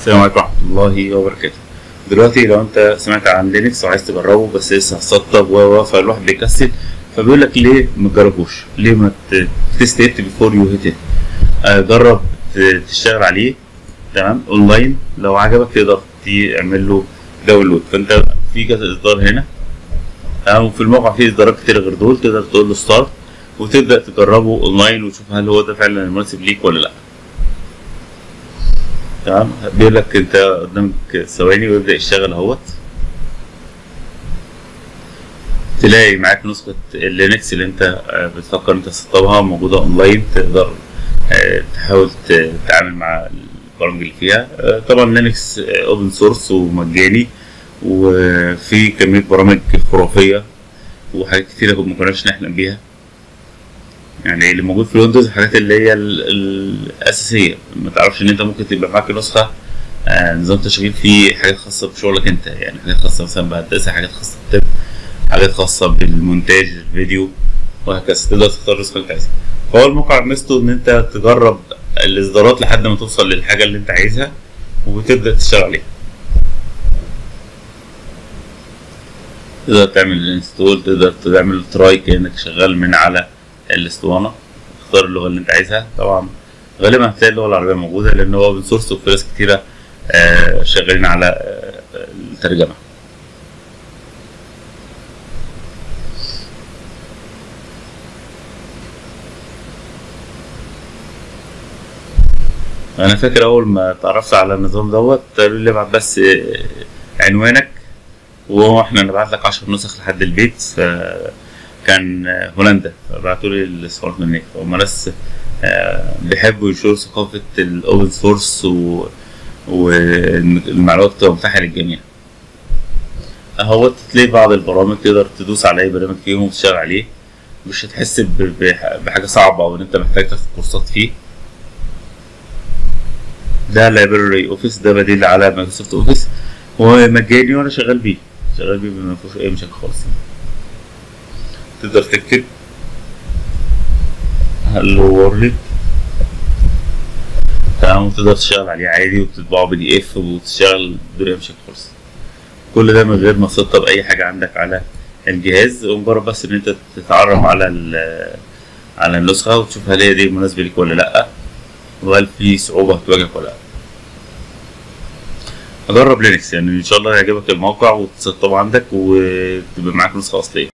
السلام عليكم ورحمة الله وبركاته دلوقتي لو انت سمعت عن لينكس وعايز تجربه بس لسه هتسطب و و فالواحد بيكسل فبيقول لك ليه ما تجربوش؟ ليه ما تست ات بيفور يو هيت جرب ت- تشتغل عليه تمام اونلاين لو عجبك تقدر تعمل له داونلود فانت في كذا اصدار هنا تمام وفي الموقع في اصدارات كتير غير دول تقدر تقول له ستارت وتبدا تجربه اونلاين وتشوف هل هو ده فعلا المناسب ليك ولا لا تمام بيقول لك انت قدامك ثواني ويبدا يشتغل اهوت تلاقي معاك نسخة اللينكس اللي انت آه، بتفكر انت تسطبها موجودة اونلاين تقدر آه، تحاول ت- تتعامل مع البرامج اللي فيها آه، طبعا لينكس اوبن سورس ومجاني وفي كمية برامج خرافية وحاجات كتيرة ما كناش نحلم بيها يعني اللي موجود في ويندوز الحاجات اللي هي ال- ال- الأساسية ما تعرفش إن أنت ممكن تبقى معاك نسخة آه، نظام تشغيل فيه حاجات خاصة بشغلك أنت يعني حاجات خاصة مثلا بهندسة حاجات خاصة بالطب حاجات خاصة بالمونتاج الفيديو وهكذا تقدر تختار النسخة اللي أنت عايزها فهو الموقع ميزته إن أنت تجرب الإصدارات لحد ما توصل للحاجة اللي أنت عايزها وتبدأ تشتغل عليها تقدر تعمل انستول تقدر تعمل تراي كأنك شغال من على الاسطوانة تختار اللغة اللي انت عايزها طبعا غالبا هتلاقي اللغة العربية موجودة لأن هو اوبن سورس وفي ناس كتيرة آه، شغالين على آه، الترجمة أنا فاكر أول ما اتعرفت على النظام دوت قالوا لي ابعت بس آه، عنوانك وهو احنا نبعت لك 10 نسخ لحد البيت فكان آه، هولندا بعتوا لي الصور من هناك هم ناس آه، بيحبوا ينشروا ثقافة الأوبن سورس و... والمعلومات تبقى متاحة للجميع اهو تلاقي بعض البرامج تقدر تدوس على أي برنامج فيهم وتشتغل عليه مش هتحس ب- بح- بحاجة صعبة أو إن أنت محتاج تاخد كورسات فيه ده لايبراري اوفيس ده بديل على مايكروسوفت اوفيس هو مجاني وانا شغال بيه شغال بيه ما فيهوش اي مشاكل خالص تقدر تكتب هلو وورلد تمام وتقدر تشتغل عليه عادي وتطبعه بي دي اف وتشتغل بدون اي مشاكل خالص كل ده من غير ما تسطب اي حاجه عندك على الجهاز ومجرد بس ان انت تتعرف على ال- على النسخه وتشوف هل هي دي مناسبه ليك ولا لا وهل في صعوبة هتواجهك ولا لا أجرب لينكس يعني إن شاء الله يعجبك الموقع وتسطبه عندك وتبقى معاك نسخة أصلية